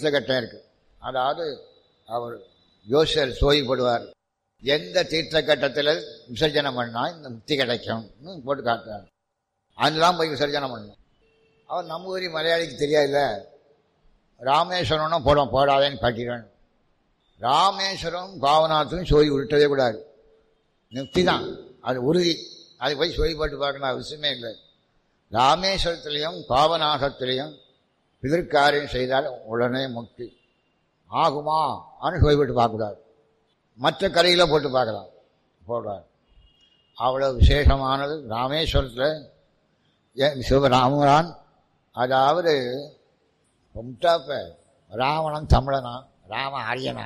தீர்த்தக்கட்டம் இருக்கு அதாவது அவர் ஜோசியர் சோய்படுவார் எந்த தீர்த்தக்கட்டத்தில் விசர்ஜனம் பண்ணா இந்த முக்தி கிடைக்கும்னு போட்டு காட்டுறார் அதுதான் போய் விசர்ஜனம் பண்ணணும் அவர் நம்ம ஊரி மலையாளிக்கு தெரியாதுல்ல ராமேஸ்வரம்னா போட போடாதேன்னு காட்டிடுவேன் ராமேஸ்வரம் பாவநாத்தும் சோய் விட்டதே கூடாது முக்தி தான் அது உறுதி அது போய் சொல்லி போட்டு பார்க்கணும் அவசியமே இல்லை ராமேஸ்வரத்திலையும் பாவநாசத்திலையும் பிதற்காரியம் செய்தால் உடனே முக்தி ஆகுமா அப்படின்னு சொல்லிவிட்டு பார்க்கக்கூடாது மற்ற கரையில் போட்டு பார்க்கலாம் போடுறார் அவ்வளோ விசேஷமானது ராமேஸ்வரத்தில் சிவராமரான் அதாவது முட்டாப்ப ராவணன் தமிழனா ராம ஆரியனா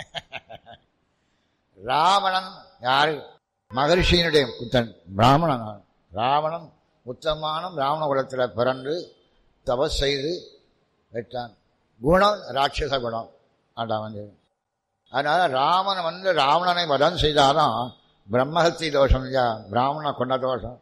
ராவணன் யாரு மகர்ஷியினுடைய புத்தன் பிராமணன் ராவணன் உத்தமான பிராமண குலத்தில் பிறந்து தபஸ் செய்து வெட்டான் குணம் ராட்சச குணம் அதான் வந்து அதனால ராமன் வந்து ராவணனை வதம் செய்தாலும் பிரம்மஹத்தி தோஷம் இல்லையா பிராமணனை கொண்ட தோஷம்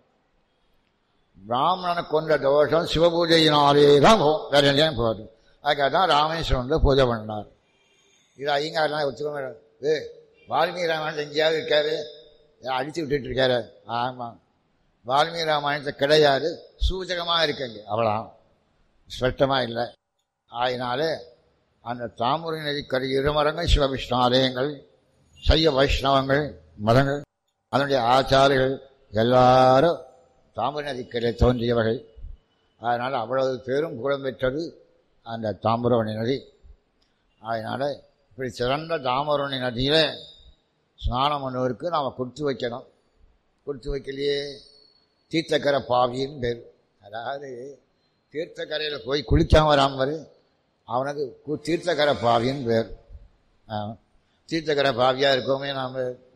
பிராமணனை கொண்ட தோஷம் சிவபூஜையினாலே தான் போகும் வேற எங்கேயும் போகுது அதுக்காக தான் ராமேஸ்வரம் வந்து பூஜை பண்ணார் இது ஐயங்காரெலாம் ஒத்துக்க ஏ வால்மீகி ராமாயணம் எங்கேயாவது இருக்காரு அடிச்சு விட்டுட்டு இருக்காரு ஆமாம் வால்மீகி ராமாயணத்தை கிடையாது சூச்சகமாக இருக்குங்க அவ்வளோ ஸ்பஷ்டமாக இல்லை ஆயினாலே அந்த தாமரை நதிக்கரை இருமரங்கள் சிவவிஷ்ணு ஆலயங்கள் சைய வைஷ்ணவங்கள் மதங்கள் அதனுடைய ஆச்சாரிகள் எல்லாரும் தாமரை நதிக்கரை தோன்றியவர்கள் அதனால் அவ்வளவு பேரும் புகழம் பெற்றது அந்த தாமிரவணி நதி அதனால் இப்படி சிறந்த தாமரணி நதியில் ஸ்நானம் பண்ணுவதற்கு நாம் கொடுத்து வைக்கணும் கொடுத்து வைக்கலையே தீர்த்தக்கரை பாவின்னு பேர் அதாவது தீர்த்தக்கரையில் போய் குளிக்காம வராமல் அவனுக்கு கு- தீர்த்தக்கரை பாவின்னு பேர் ஆ. தீர்த்தக்கரை பாவியாக இருக்கோமே நாம்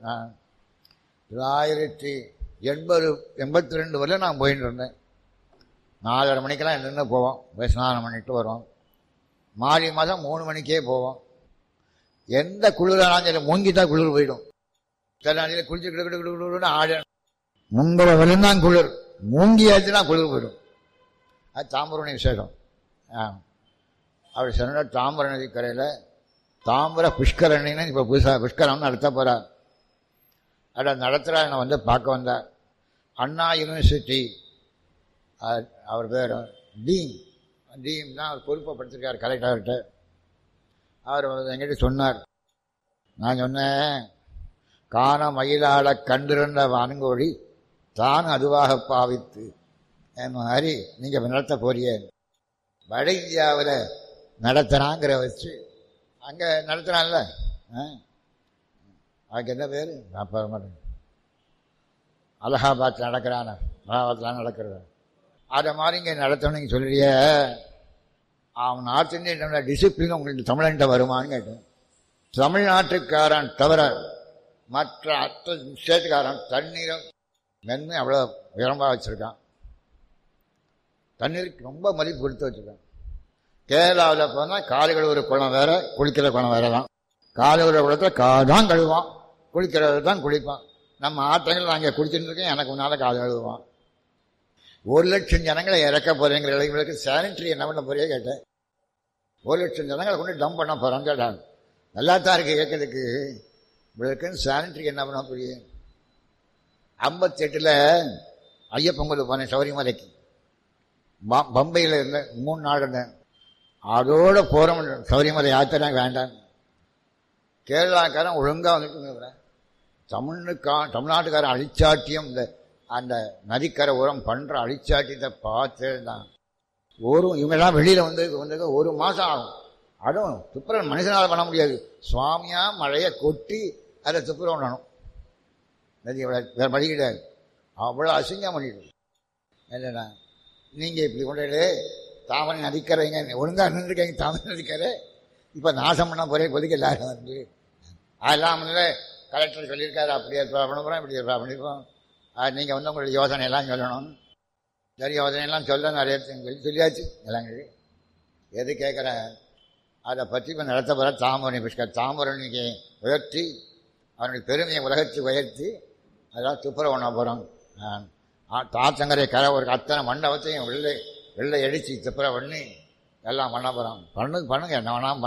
தொள்ளாயிரத்தி எண்பது எண்பத்தி ரெண்டு வரையும் நான் போயிட்டு இருந்தேன் நாலரை மணிக்கெல்லாம் நின்று போவோம் போய் ஸ்நானம் பண்ணிட்டு வருவோம் மாறி மாதம் மூணு மணிக்கே போவோம் எந்த குளிரானாலும் சரி மூங்கிட்டா குளிர் போயிடும் சில நாளையில் குளிச்சு கிடு கிடு கிடு கிடுன்னு ஆட முன்புற வரையும் தான் குளிர் மூங்கியாச்சுன்னா குளிர் போயிடும் அது தாம்பரணி விசேஷம் ஆ அவர் சொன்ன தாம்பர நதி கரையில் தாம்பர புஷ்கரணின்னு இப்போ புதுசாக புஷ்கரம்னு நடத்த போகிறார் அதை நடத்துகிறா என்னை வந்து பார்க்க வந்தார் அண்ணா யூனிவர்சிட்டி அவர் அவர் பேர் டீம் டீம் தான் அவர் பொறுப்பை படுத்திருக்கார் கலெக்டர்கிட்ட அவர் வந்து என்கிட்ட சொன்னார் நான் சொன்னேன் காண மயிலாட கண்டிருந்த வான்கோழி தான் அதுவாக பாவித்து என் மாதிரி நீங்கள் நடத்த போறியே வட இந்தியாவில் நடத்துகிறாங்கிற வச்சு அங்கே நடத்துகிறான்ல ஆ அதுக்கு என்ன பேர் நான் பெற மாட்டேன் அலகாபாத்தில் நடக்கிறான அலகாபாத்தில் நடக்கிறது அதை மாதிரி இங்கே நடத்தணும்னு நீங்கள் சொல்லுறிய அவன் நார்த் இந்தியனோட டிசிப்ளின் உங்களுக்கு தமிழன்ட்ட வருமான்னு கேட்டேன் தமிழ்நாட்டுக்காரன் தவிர மற்ற அத்த ஸ்டேட்டுக்காரன் தண்ணீரை மென்மை அவ்வளோ உயரமாக வச்சுருக்கான் தண்ணீருக்கு ரொம்ப மதிப்பு கொடுத்து வச்சுருக்கான் கேரளாவில் போனால் காலை கழுவுற குளம் வேற குளிக்கிற குளம் வேற தான் காலை கழுவுற குளத்தில் கா தான் கழுவான் குளிக்கிறது தான் குளிப்பான் நம்ம ஆட்டங்கள் நான் இங்கே குளிச்சுட்டு இருக்கேன் எனக்கு முன்னால் காலை கழுவுவான் ஒரு லட்சம் ஜனங்களை இறக்க போறேங்கிற இளைஞர்களுக்கு சானிட்டரி என்ன பண்ண போறியே கேட்டேன் ஒரு லட்சம் ஜனங்களை கொண்டு டம்ப் பண்ண போகிறோம் கேட்டாங்க நல்லா தான் இருக்கு கேட்கறதுக்கு இவளுக்குன்னு சானிட்டரி என்ன பண்ண போறியே ஐம்பத்தெட்டில் ஐயப்பன் கோயில் போனேன் சபரிமலைக்கு ப- பம்பையில் இருந்தேன் மூணு நாள் இருந்தேன் அதோட போகிறோம் சபரிமலை யாத்திரை வேண்டாம் கேரளாக்காரன் ஒழுங்காக வந்துட்டு இருக்கிறேன் தமிழுக்கா தமிழ்நாட்டுக்காரன் அழிச்சாட்டியம் இந்த அந்த நதிக்கரை உரம் பண்ணுற அழிச்சாட்டியத்தை பார்த்து தான் ஒரு இவங்கெல்லாம் வெளியில் வந்து வந்து ஒரு மாதம் ஆகும் அதுவும் துப்புரவு மனுஷனால் பண்ண முடியாது சுவாமியா மழையை கொட்டி அதை துப்புரவு பண்ணணும் நதி எவ்வளோ வேறு வழி கிடையாது அவ்வளோ அசிங்கம் பண்ணிட்டு என்னடா நீங்கள் இப்படி கொண்டு தாமரை நதிக்கரைங்க ஒழுங்காக நின்றுருக்கீங்க தாமரை நதிக்கரை இப்போ நாசம் பண்ண போகிறே கொதிக்க எல்லாரும் வந்து அதெல்லாம் வந்து கலெக்டர் சொல்லியிருக்காரு அப்படி ஏற்பா பண்ண போகிறோம் இப்படி ஏற்பா பண்ணிருக்கோம் அது நீங்கள் வந்து உங்களுடைய யோசனை எல்லாம் சொல்லணும் சரி யோசனையெல்லாம் சொல்ல நிறைய சொல்லி சொல்லியாச்சு எல்லாம் சொல்லி. எது கேட்குறேன் அதை பற்றி இப்போ நடத்த போகிற தாமரணி புஷ்கர் தாமரணிக்கு உயர்த்தி அவனுடைய பெருமையை உலகத்துக்கு உயர்த்தி அதெல்லாம் துப்புரவு பண்ண போகிறோம் தாத்தங்கரை கரை ஒரு அத்தனை மண்டபத்தையும் வெள்ளை வெள்ளை அடித்து துப்புரவு பண்ணி எல்லாம் பண்ண போகிறோம் பண்ணுங்க பண்ணுங்க என்ன வேணாலும்